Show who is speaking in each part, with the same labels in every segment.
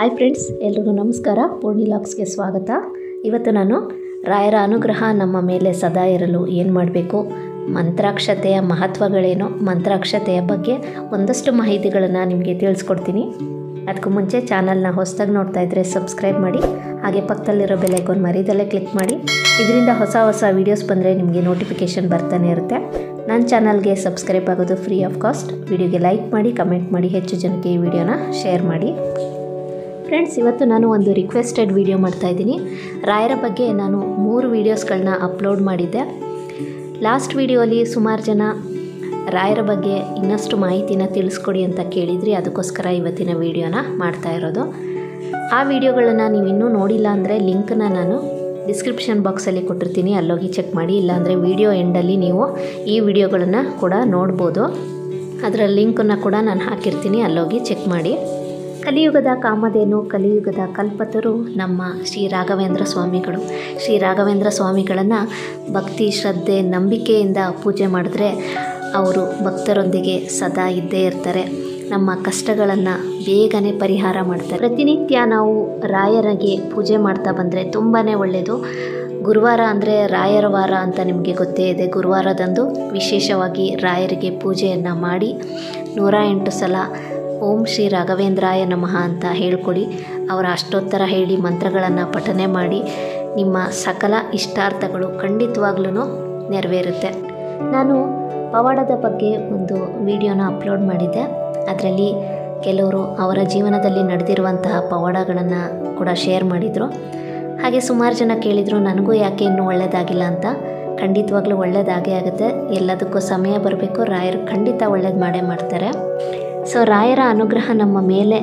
Speaker 1: hi friends ಎಲ್ರಿಗೂ ನಮಸ್ಕಾರ ಪೂರ್ಣಿ ಲಾಕ್ಸ್ಗೆ ಸ್ವಾಗತ ಇವತ್ತು ನಾನು ರಾಯರ ಅನುಗ್ರಹ ನಮ್ಮ ಮೇಲೆ ಸದಾ ಇರಲು ಏನು ಮಾಡಬೇಕು ಮಂತ್ರಾಕ್ಷತೆಯ ಮಹತ್ವಗಳೇನು ಮಂತ್ರಾಕ್ಷತೆಯ ಬಗ್ಗೆ ಒಂದಷ್ಟು ಮಾಹಿತಿಗಳನ್ನು ನಿಮಗೆ ತಿಳಿಸ್ಕೊಡ್ತೀನಿ ಅದಕ್ಕೂ ಮುಂಚೆ ಚಾನಲ್ನ ಹೊಸದಾಗಿ ನೋಡ್ತಾ ಇದ್ದರೆ ಸಬ್ಸ್ಕ್ರೈಬ್ ಮಾಡಿ ಹಾಗೆ ಪಕ್ಕದಲ್ಲಿರೋ ಬೆಲ್ಲೈಕೋನ್ ಮರಿದಲ್ಲೇ ಕ್ಲಿಕ್ ಮಾಡಿ ಇದರಿಂದ ಹೊಸ ಹೊಸ ವೀಡಿಯೋಸ್ ಬಂದರೆ ನಿಮಗೆ ನೋಟಿಫಿಕೇಷನ್ ಬರ್ತಾನೆ ಇರುತ್ತೆ ನನ್ನ ಚಾನಲ್ಗೆ ಸಬ್ಸ್ಕ್ರೈಬ್ ಆಗೋದು ಫ್ರೀ ಆಫ್ ಕಾಸ್ಟ್ ವಿಡಿಯೋಗೆ ಲೈಕ್ ಮಾಡಿ ಕಮೆಂಟ್ ಮಾಡಿ ಹೆಚ್ಚು ಜನಕ್ಕೆ ಈ ವಿಡಿಯೋನ ಶೇರ್ ಮಾಡಿ ಫ್ರೆಂಡ್ಸ್ ಇವತ್ತು ನಾನು ಒಂದು ರಿಕ್ವೆಸ್ಟೆಡ್ ವಿಡಿಯೋ ಮಾಡ್ತಾ ಇದ್ದೀನಿ ರಾಯರ ಬಗ್ಗೆ ನಾನು ಮೂರು ವೀಡಿಯೋಸ್ಗಳನ್ನ ಅಪ್ಲೋಡ್ ಮಾಡಿದ್ದೆ ಲಾಸ್ಟ್ ವಿಡಿಯೋಲಿ ಸುಮಾರು ಜನ ರಾಯರ ಬಗ್ಗೆ ಇನ್ನಷ್ಟು ಮಾಹಿತಿನ ತಿಳಿಸ್ಕೊಡಿ ಅಂತ ಕೇಳಿದ್ರಿ ಅದಕ್ಕೋಸ್ಕರ ಇವತ್ತಿನ ವಿಡಿಯೋನ ಮಾಡ್ತಾ ಇರೋದು ಆ ವಿಡಿಯೋಗಳನ್ನು ನೀವು ಇನ್ನೂ ನೋಡಿಲ್ಲ ಅಂದರೆ ಲಿಂಕ್ನ ನಾನು ಡಿಸ್ಕ್ರಿಪ್ಷನ್ ಬಾಕ್ಸಲ್ಲಿ ಕೊಟ್ಟಿರ್ತೀನಿ ಅಲ್ಲೋಗಿ ಚೆಕ್ ಮಾಡಿ ಇಲ್ಲಾಂದರೆ ವಿಡಿಯೋ ಎಂಡಲ್ಲಿ ನೀವು ಈ ವಿಡಿಯೋಗಳನ್ನು ಕೂಡ ನೋಡ್ಬೋದು ಅದರ ಲಿಂಕನ್ನು ಕೂಡ ನಾನು ಹಾಕಿರ್ತೀನಿ ಅಲ್ಲೋಗಿ ಚೆಕ್ ಮಾಡಿ ಕಲಿಯುಗದ ಕಾಮಧೇನು ಕಲಿಯುಗದ ಕಲ್ಪತರು ನಮ್ಮ ಶ್ರೀ ರಾಘವೇಂದ್ರ ಸ್ವಾಮಿಗಳು ಶ್ರೀ ರಾಘವೇಂದ್ರ ಸ್ವಾಮಿಗಳನ್ನು ಭಕ್ತಿ ಶ್ರದ್ಧೆ ನಂಬಿಕೆಯಿಂದ ಪೂಜೆ ಮಾಡಿದ್ರೆ ಅವರು ಭಕ್ತರೊಂದಿಗೆ ಸದಾ ಇದ್ದೇ ಇರ್ತಾರೆ ನಮ್ಮ ಕಷ್ಟಗಳನ್ನು ಬೇಗನೆ ಪರಿಹಾರ ಮಾಡ್ತಾರೆ ಪ್ರತಿನಿತ್ಯ ನಾವು ರಾಯರಿಗೆ ಪೂಜೆ ಮಾಡ್ತಾ ಬಂದರೆ ತುಂಬಾ ಒಳ್ಳೆಯದು ಗುರುವಾರ ಅಂದರೆ ರಾಯರ ವಾರ ಅಂತ ನಿಮಗೆ ಗೊತ್ತೇ ಇದೆ ಗುರುವಾರದಂದು ವಿಶೇಷವಾಗಿ ರಾಯರಿಗೆ ಪೂಜೆಯನ್ನು ಮಾಡಿ ನೂರ ಎಂಟು ಸಲ ಓಂ ಶ್ರೀ ರಾಘವೇಂದ್ರಾಯ ನಮಃ ಅಂತ ಹೇಳ್ಕೊಡಿ ಅವರ ಅಷ್ಟೋತ್ತರ ಹೇಳಿ ಮಂತ್ರಗಳನ್ನು ಪಠನೆ ಮಾಡಿ ನಿಮ್ಮ ಸಕಲ ಇಷ್ಟಾರ್ಥಗಳು ಖಂಡಿತವಾಗ್ಲೂ ನೆರವೇರುತ್ತೆ ನಾನು ಪವಾಡದ ಬಗ್ಗೆ ಒಂದು ವಿಡಿಯೋನ ಅಪ್ಲೋಡ್ ಮಾಡಿದ್ದೆ ಅದರಲ್ಲಿ ಕೆಲವರು ಅವರ ಜೀವನದಲ್ಲಿ ನಡೆದಿರುವಂತಹ ಪವಾಡಗಳನ್ನು ಕೂಡ ಶೇರ್ ಮಾಡಿದರು ಹಾಗೆ ಸುಮಾರು ಜನ ಕೇಳಿದರು ನನಗೂ ಯಾಕೆ ಇನ್ನೂ ಒಳ್ಳೆಯದಾಗಿಲ್ಲ ಅಂತ ಖಂಡಿತವಾಗ್ಲೂ ಒಳ್ಳೆಯದಾಗೇ ಆಗುತ್ತೆ ಎಲ್ಲದಕ್ಕೂ ಸಮಯ ಬರಬೇಕು ರಾಯರು ಖಂಡಿತ ಒಳ್ಳೇದು ಮಾಡೇ ಮಾಡ್ತಾರೆ ಸೊ ರಾಯರ ಅನುಗ್ರಹ ನಮ್ಮ ಮೇಲೆ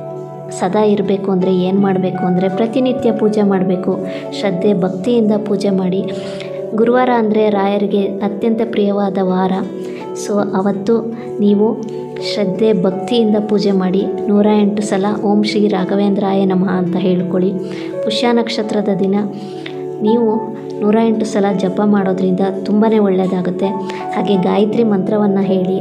Speaker 1: ಸದಾ ಇರಬೇಕು ಅಂದರೆ ಏನು ಮಾಡಬೇಕು ಅಂದರೆ ಪ್ರತಿನಿತ್ಯ ಪೂಜೆ ಮಾಡಬೇಕು ಶ್ರದ್ಧೆ ಭಕ್ತಿಯಿಂದ ಪೂಜೆ ಮಾಡಿ ಗುರುವಾರ ಅಂದರೆ ರಾಯರಿಗೆ ಅತ್ಯಂತ ಪ್ರಿಯವಾದ ವಾರ ಸೊ ಅವತ್ತು ನೀವು ಶ್ರದ್ಧೆ ಭಕ್ತಿಯಿಂದ ಪೂಜೆ ಮಾಡಿ ನೂರ ಎಂಟು ಸಲ ಓಂ ಶ್ರೀ ರಾಘವೇಂದ್ರಾಯ ನಮಃ ಅಂತ ಹೇಳ್ಕೊಳ್ಳಿ ಪುಷ್ಯ ನಕ್ಷತ್ರದ ದಿನ ನೀವು ನೂರ ಎಂಟು ಸಲ ಜಪ ಮಾಡೋದ್ರಿಂದ ತುಂಬಾ ಒಳ್ಳೆಯದಾಗುತ್ತೆ ಹಾಗೆ ಗಾಯತ್ರಿ ಮಂತ್ರವನ್ನು ಹೇಳಿ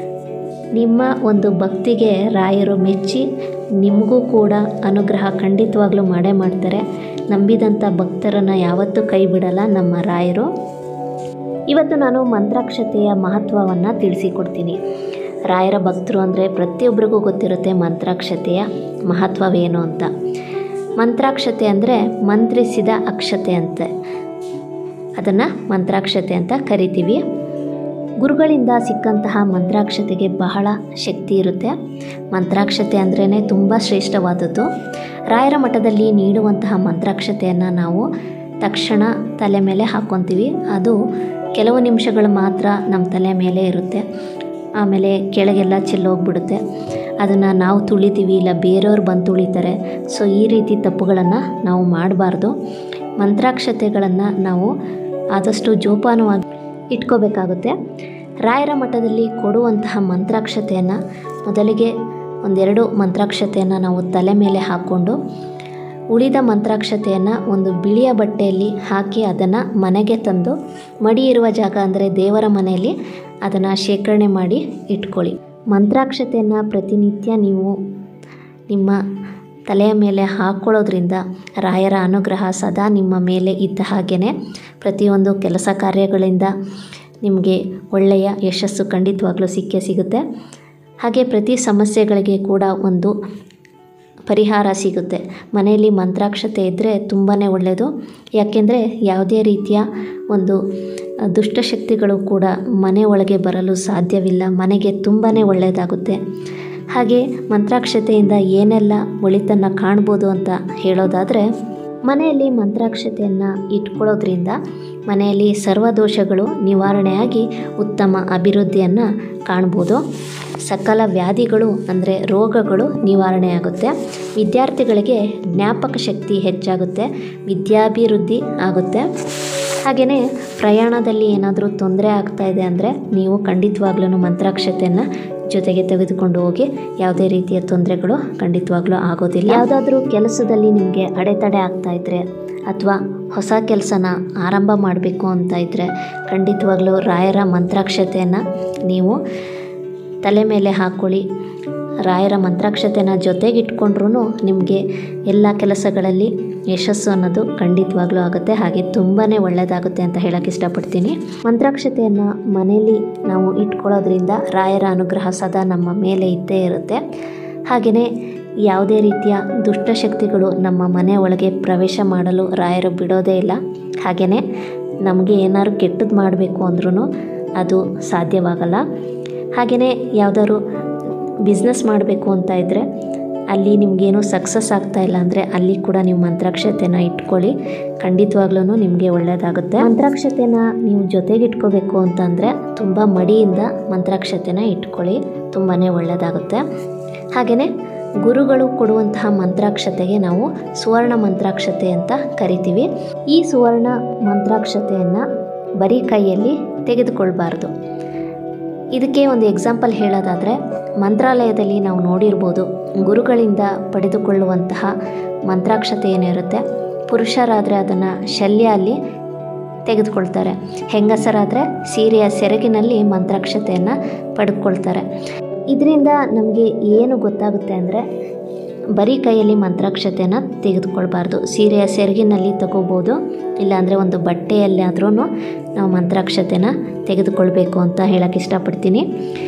Speaker 1: ನಿಮ್ಮ ಒಂದು ಭಕ್ತಿಗೆ ರಾಯರು ಮೆಚ್ಚಿ ನಿಮಗೂ ಕೂಡ ಅನುಗ್ರಹ ಖಂಡಿತವಾಗ್ಲೂ ಮಾಡೇ ಮಾಡ್ತಾರೆ ನಂಬಿದಂಥ ಭಕ್ತರನ್ನು ಯಾವತ್ತೂ ಕೈ ಬಿಡಲ್ಲ ನಮ್ಮ ರಾಯರು ಇವತ್ತು ನಾನು ಮಂತ್ರಾಕ್ಷತೆಯ ಮಹತ್ವವನ್ನು ತಿಳಿಸಿಕೊಡ್ತೀನಿ ರಾಯರ ಭಕ್ತರು ಅಂದರೆ ಪ್ರತಿಯೊಬ್ಬರಿಗೂ ಗೊತ್ತಿರುತ್ತೆ ಮಂತ್ರಾಕ್ಷತೆಯ ಮಹತ್ವವೇನು ಅಂತ ಮಂತ್ರಾಕ್ಷತೆ ಅಂದರೆ ಮಂತ್ರಿಸಿದ ಅಕ್ಷತೆ ಅಂತೆ ಅದನ್ನು ಮಂತ್ರಾಕ್ಷತೆ ಅಂತ ಕರಿತೀವಿ ಗುರುಗಳಿಂದ ಸಿಕ್ಕಂತಹ ಮಂತ್ರಾಕ್ಷತೆಗೆ ಬಹಳ ಶಕ್ತಿ ಇರುತ್ತೆ ಮಂತ್ರಾಕ್ಷತೆ ಅಂದ್ರೇ ತುಂಬ ಶ್ರೇಷ್ಠವಾದದ್ದು ರಾಯರ ಮಠದಲ್ಲಿ ನೀಡುವಂತಹ ಮಂತ್ರಾಕ್ಷತೆಯನ್ನು ನಾವು ತಕ್ಷಣ ತಲೆ ಮೇಲೆ ಹಾಕ್ಕೊತೀವಿ ಅದು ಕೆಲವು ನಿಮಿಷಗಳು ಮಾತ್ರ ನಮ್ಮ ತಲೆ ಮೇಲೆ ಇರುತ್ತೆ ಆಮೇಲೆ ಕೆಳಗೆಲ್ಲ ಚೆಲ್ಲೋಗ್ಬಿಡುತ್ತೆ ಅದನ್ನು ನಾವು ತುಳಿತೀವಿ ಇಲ್ಲ ಬೇರೆಯವ್ರು ಬಂದು ತುಳಿತಾರೆ ಸೊ ಈ ರೀತಿ ತಪ್ಪುಗಳನ್ನು ನಾವು ಮಾಡಬಾರ್ದು ಮಂತ್ರಾಕ್ಷತೆಗಳನ್ನು ನಾವು ಆದಷ್ಟು ಜೋಪಾನವಾಗಿ ಇಟ್ಕೋಬೇಕಾಗುತ್ತೆ ರಾಯರ ಮಠದಲ್ಲಿ ಕೊಡುವಂತಹ ಮಂತ್ರಾಕ್ಷತೆಯನ್ನು ಮೊದಲಿಗೆ ಒಂದೆರಡು ಮಂತ್ರಾಕ್ಷತೆಯನ್ನು ನಾವು ತಲೆ ಮೇಲೆ ಹಾಕ್ಕೊಂಡು ಉಳಿದ ಮಂತ್ರಾಕ್ಷತೆಯನ್ನು ಒಂದು ಬಿಳಿಯ ಬಟ್ಟೆಯಲ್ಲಿ ಹಾಕಿ ಅದನ್ನು ಮನೆಗೆ ತಂದು ಮಡಿ ಇರುವ ಜಾಗ ಅಂದರೆ ದೇವರ ಮನೆಯಲ್ಲಿ ಅದನ್ನು ಶೇಖರಣೆ ಮಾಡಿ ಇಟ್ಕೊಳ್ಳಿ ಮಂತ್ರಾಕ್ಷತೆಯನ್ನು ಪ್ರತಿನಿತ್ಯ ನೀವು ನಿಮ್ಮ ತಲೆಯ ಮೇಲೆ ಹಾಕ್ಕೊಳ್ಳೋದ್ರಿಂದ ರಾಯರ ಅನುಗ್ರಹ ಸದಾ ನಿಮ್ಮ ಮೇಲೆ ಇದ್ದ ಹಾಗೆಯೇ ಪ್ರತಿಯೊಂದು ಕೆಲಸ ಕಾರ್ಯಗಳಿಂದ ನಿಮಗೆ ಒಳ್ಳೆಯ ಯಶಸ್ಸು ಖಂಡಿತವಾಗ್ಲೂ ಸಿಕ್ಕೇ ಸಿಗುತ್ತೆ ಹಾಗೆ ಪ್ರತಿ ಸಮಸ್ಯೆಗಳಿಗೆ ಕೂಡ ಒಂದು ಪರಿಹಾರ ಸಿಗುತ್ತೆ ಮನೆಯಲ್ಲಿ ಮಂತ್ರಾಕ್ಷತೆ ಇದ್ದರೆ ತುಂಬಾ ಒಳ್ಳೆಯದು ಯಾಕೆಂದರೆ ಯಾವುದೇ ರೀತಿಯ ಒಂದು ದುಷ್ಟಶಕ್ತಿಗಳು ಕೂಡ ಮನೆ ಒಳಗೆ ಬರಲು ಸಾಧ್ಯವಿಲ್ಲ ಮನೆಗೆ ತುಂಬಾ ಒಳ್ಳೆಯದಾಗುತ್ತೆ ಹಾಗೆ ಮಂತ್ರಾಕ್ಷತೆಯಿಂದ ಏನೆಲ್ಲ ಒಳಿತನ್ನು ಕಾಣ್ಬೋದು ಅಂತ ಹೇಳೋದಾದರೆ ಮನೆಯಲ್ಲಿ ಮಂತ್ರಾಕ್ಷತೆಯನ್ನು ಇಟ್ಕೊಳ್ಳೋದ್ರಿಂದ ಮನೆಯಲ್ಲಿ ಸರ್ವದೋಷಗಳು ನಿವಾರಣೆಯಾಗಿ ಉತ್ತಮ ಅಭಿವೃದ್ಧಿಯನ್ನು ಕಾಣ್ಬೋದು ಸಕಲ ವ್ಯಾಧಿಗಳು ಅಂದರೆ ರೋಗಗಳು ನಿವಾರಣೆಯಾಗುತ್ತೆ ವಿದ್ಯಾರ್ಥಿಗಳಿಗೆ ಜ್ಞಾಪಕ ಶಕ್ತಿ ಹೆಚ್ಚಾಗುತ್ತೆ ವಿದ್ಯಾಭಿವೃದ್ಧಿ ಆಗುತ್ತೆ ಹಾಗೆಯೇ ಪ್ರಯಾಣದಲ್ಲಿ ಏನಾದರೂ ತೊಂದರೆ ಆಗ್ತಾ ಇದೆ ಅಂದರೆ ನೀವು ಖಂಡಿತವಾಗ್ಲೂ ಮಂತ್ರಾಕ್ಷತೆಯನ್ನು ಜೊತೆಗೆ ತೆಗೆದುಕೊಂಡು ಹೋಗಿ ಯಾವುದೇ ರೀತಿಯ ತೊಂದರೆಗಳು ಖಂಡಿತವಾಗ್ಲೂ ಆಗೋದಿಲ್ಲ ಯಾವುದಾದ್ರೂ ಕೆಲಸದಲ್ಲಿ ನಿಮಗೆ ಅಡೆತಡೆ ಆಗ್ತಾ ಇದ್ದರೆ ಅಥವಾ ಹೊಸ ಕೆಲಸನ ಆರಂಭ ಮಾಡಬೇಕು ಅಂತ ಇದ್ದರೆ ಖಂಡಿತವಾಗ್ಲೂ ರಾಯರ ಮಂತ್ರಾಕ್ಷತೆಯನ್ನು ನೀವು ತಲೆ ಮೇಲೆ ಹಾಕ್ಕೊಳ್ಳಿ ರಾಯರ ಮಂತ್ರಾಕ್ಷತೆನ ಜೊತೆಗಿಟ್ಕೊಂಡ್ರೂ ನಿಮಗೆ ಎಲ್ಲ ಕೆಲಸಗಳಲ್ಲಿ ಯಶಸ್ಸು ಅನ್ನೋದು ಖಂಡಿತವಾಗ್ಲೂ ಆಗುತ್ತೆ ಹಾಗೆ ತುಂಬಾ ಒಳ್ಳೆಯದಾಗುತ್ತೆ ಅಂತ ಹೇಳಕ್ಕೆ ಇಷ್ಟಪಡ್ತೀನಿ ಮಂತ್ರಾಕ್ಷತೆಯನ್ನು ಮನೆಯಲ್ಲಿ ನಾವು ಇಟ್ಕೊಳ್ಳೋದ್ರಿಂದ ರಾಯರ ಅನುಗ್ರಹ ಸದಾ ನಮ್ಮ ಮೇಲೆ ಇದ್ದೇ ಇರುತ್ತೆ ಹಾಗೆಯೇ ಯಾವುದೇ ರೀತಿಯ ದುಷ್ಟಶಕ್ತಿಗಳು ನಮ್ಮ ಮನೆ ಒಳಗೆ ಪ್ರವೇಶ ಮಾಡಲು ರಾಯರು ಬಿಡೋದೇ ಇಲ್ಲ ಹಾಗೆಯೇ ನಮಗೆ ಏನಾದ್ರು ಕೆಟ್ಟದ್ದು ಮಾಡಬೇಕು ಅಂದ್ರೂ ಅದು ಸಾಧ್ಯವಾಗಲ್ಲ ಹಾಗೆಯೇ ಯಾವುದಾದ್ರು ಬಿಸ್ನೆಸ್ ಮಾಡಬೇಕು ಅಂತ ಇದ್ದರೆ ಅಲ್ಲಿ ನಿಮಗೇನು ಸಕ್ಸಸ್ ಆಗ್ತಾ ಇಲ್ಲ ಅಂದರೆ ಅಲ್ಲಿ ಕೂಡ ನೀವು ಮಂತ್ರಾಕ್ಷತೆನ ಇಟ್ಕೊಳ್ಳಿ ಖಂಡಿತವಾಗ್ಲೂ ನಿಮಗೆ ಒಳ್ಳೆಯದಾಗುತ್ತೆ ಮಂತ್ರಾಕ್ಷತೆನ ನೀವು ಜೊತೆಗೆ ಇಟ್ಕೋಬೇಕು ಅಂತಂದರೆ ತುಂಬ ಮಡಿಯಿಂದ ಮಂತ್ರಾಕ್ಷತೆನ ಇಟ್ಕೊಳ್ಳಿ ತುಂಬಾ ಒಳ್ಳೆಯದಾಗುತ್ತೆ ಹಾಗೆಯೇ ಗುರುಗಳು ಕೊಡುವಂತಹ ಮಂತ್ರಾಕ್ಷತೆಗೆ ನಾವು ಸುವರ್ಣ ಮಂತ್ರಾಕ್ಷತೆ ಅಂತ ಕರಿತೀವಿ ಈ ಸುವರ್ಣ ಮಂತ್ರಾಕ್ಷತೆಯನ್ನು ಬರೀ ಕೈಯಲ್ಲಿ ತೆಗೆದುಕೊಳ್ಬಾರ್ದು ಇದಕ್ಕೆ ಒಂದು ಎಕ್ಸಾಂಪಲ್ ಹೇಳೋದಾದರೆ ಮಂತ್ರಾಲಯದಲ್ಲಿ ನಾವು ನೋಡಿರ್ಬೋದು ಗುರುಗಳಿಂದ ಪಡೆದುಕೊಳ್ಳುವಂತಹ ಮಂತ್ರಾಕ್ಷತೆ ಏನಿರುತ್ತೆ ಪುರುಷರಾದರೆ ಅದನ್ನು ಶಲ್ಯ ಅಲ್ಲಿ ತೆಗೆದುಕೊಳ್ತಾರೆ ಹೆಂಗಸರಾದರೆ ಸೀರೆಯ ಸೆರಗಿನಲ್ಲಿ ಮಂತ್ರಾಕ್ಷತೆಯನ್ನು ಪಡೆದುಕೊಳ್ತಾರೆ ಇದರಿಂದ ನಮಗೆ ಏನು ಗೊತ್ತಾಗುತ್ತೆ ಅಂದರೆ ಬರೀ ಕೈಯಲ್ಲಿ ಮಂತ್ರಾಕ್ಷತೆನ ತೆಗೆದುಕೊಳ್ಬಾರ್ದು ಸೀರೆಯ ಸೆರಗಿನಲ್ಲಿ ತಗೋಬೋದು ಇಲ್ಲಾಂದರೆ ಒಂದು ಬಟ್ಟೆಯಲ್ಲಿ ಆದ್ರೂ ನಾವು ಮಂತ್ರಾಕ್ಷತೆನ ತೆಗೆದುಕೊಳ್ಬೇಕು ಅಂತ ಹೇಳಕ್ಕೆ ಇಷ್ಟಪಡ್ತೀನಿ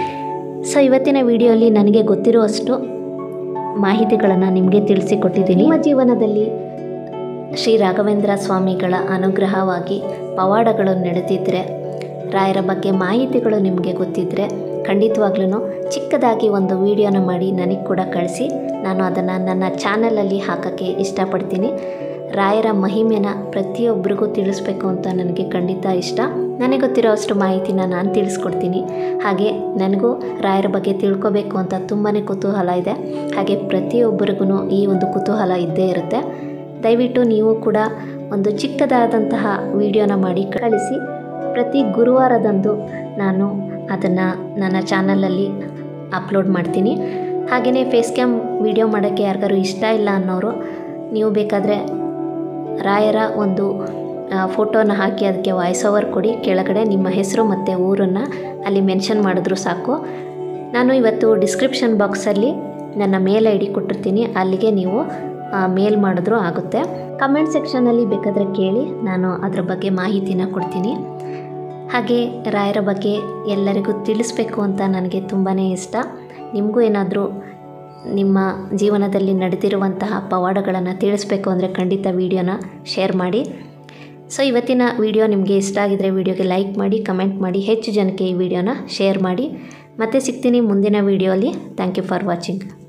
Speaker 1: ಸೊ ಇವತ್ತಿನ ವಿಡಿಯೋಲಿ ನನಗೆ ಗೊತ್ತಿರುವಷ್ಟು ಮಾಹಿತಿಗಳನ್ನು ನಿಮಗೆ ತಿಳಿಸಿಕೊಟ್ಟಿದ್ದೀನಿ ನಿಮ್ಮ ಜೀವನದಲ್ಲಿ ಶ್ರೀ ರಾಘವೇಂದ್ರ ಸ್ವಾಮಿಗಳ ಅನುಗ್ರಹವಾಗಿ ಪವಾಡಗಳು ನಡೆದಿದ್ದರೆ ರಾಯರ ಬಗ್ಗೆ ಮಾಹಿತಿಗಳು ನಿಮಗೆ ಗೊತ್ತಿದ್ದರೆ ಖಂಡಿತವಾಗ್ಲೂ ಚಿಕ್ಕದಾಗಿ ಒಂದು ವಿಡಿಯೋನ ಮಾಡಿ ನನಗೆ ಕೂಡ ಕಳಿಸಿ ನಾನು ಅದನ್ನು ನನ್ನ ಚಾನಲಲ್ಲಿ ಹಾಕೋಕ್ಕೆ ಇಷ್ಟಪಡ್ತೀನಿ ರಾಯರ ಮಹಿಮೆನ ಪ್ರತಿಯೊಬ್ಬರಿಗೂ ತಿಳಿಸ್ಬೇಕು ಅಂತ ನನಗೆ ಖಂಡಿತ ಇಷ್ಟ ನನಗೆ ಗೊತ್ತಿರೋ ಅಷ್ಟು ಮಾಹಿತಿನ ನಾನು ತಿಳಿಸ್ಕೊಡ್ತೀನಿ ಹಾಗೆ ನನಗೂ ರಾಯರ ಬಗ್ಗೆ ತಿಳ್ಕೊಬೇಕು ಅಂತ ತುಂಬಾ ಕುತೂಹಲ ಇದೆ ಹಾಗೆ ಪ್ರತಿಯೊಬ್ಬರಿಗೂ ಈ ಒಂದು ಕುತೂಹಲ ಇದ್ದೇ ಇರುತ್ತೆ ದಯವಿಟ್ಟು ನೀವು ಕೂಡ ಒಂದು ಚಿಕ್ಕದಾದಂತಹ ವಿಡಿಯೋನ ಮಾಡಿ ಕಳಿಸಿ ಪ್ರತಿ ಗುರುವಾರದಂದು ನಾನು ಅದನ್ನು ನನ್ನ ಚಾನಲಲ್ಲಿ ಅಪ್ಲೋಡ್ ಮಾಡ್ತೀನಿ ಹಾಗೆಯೇ ಫೇಸ್ ಕ್ಯಾಮ್ ವಿಡಿಯೋ ಮಾಡೋಕ್ಕೆ ಯಾರಿಗಾರು ಇಷ್ಟ ಇಲ್ಲ ಅನ್ನೋರು ನೀವು ಬೇಕಾದರೆ ರಾಯರ ಒಂದು ಫೋಟೋನ ಹಾಕಿ ಅದಕ್ಕೆ ವಾಯ್ಸ್ ಓವರ್ ಕೊಡಿ ಕೆಳಗಡೆ ನಿಮ್ಮ ಹೆಸರು ಮತ್ತು ಊರನ್ನು ಅಲ್ಲಿ ಮೆನ್ಷನ್ ಮಾಡಿದ್ರು ಸಾಕು ನಾನು ಇವತ್ತು ಡಿಸ್ಕ್ರಿಪ್ಷನ್ ಬಾಕ್ಸಲ್ಲಿ ನನ್ನ ಮೇಲ್ ಐ ಡಿ ಕೊಟ್ಟಿರ್ತೀನಿ ಅಲ್ಲಿಗೆ ನೀವು ಮೇಲ್ ಮಾಡಿದ್ರೂ ಆಗುತ್ತೆ ಕಮೆಂಟ್ ಸೆಕ್ಷನಲ್ಲಿ ಬೇಕಾದರೆ ಕೇಳಿ ನಾನು ಅದ್ರ ಬಗ್ಗೆ ಮಾಹಿತಿನ ಕೊಡ್ತೀನಿ ಹಾಗೆ ರಾಯರ ಬಗ್ಗೆ ಎಲ್ಲರಿಗೂ ತಿಳಿಸ್ಬೇಕು ಅಂತ ನನಗೆ ತುಂಬಾ ಇಷ್ಟ ನಿಮಗೂ ಏನಾದರೂ ನಿಮ್ಮ ಜೀವನದಲ್ಲಿ ನಡೆದಿರುವಂತಹ ಪವಾಡಗಳನ್ನು ತಿಳಿಸ್ಬೇಕು ಅಂದರೆ ಖಂಡಿತ ವಿಡಿಯೋನ ಶೇರ್ ಮಾಡಿ ಸೊ ಇವತ್ತಿನ ವಿಡಿಯೋ ನಿಮಗೆ ಇಷ್ಟ ಆಗಿದರೆ ವಿಡಿಯೋಗೆ ಲೈಕ್ ಮಾಡಿ ಕಮೆಂಟ್ ಮಾಡಿ ಹೆಚ್ಚು ಜನಕ್ಕೆ ಈ ವಿಡಿಯೋನ ಶೇರ್ ಮಾಡಿ ಮತ್ತೆ ಸಿಗ್ತೀನಿ ಮುಂದಿನ ವಿಡಿಯೋಲಿ ಥ್ಯಾಂಕ್ ಯು ಫಾರ್ ವಾಚಿಂಗ್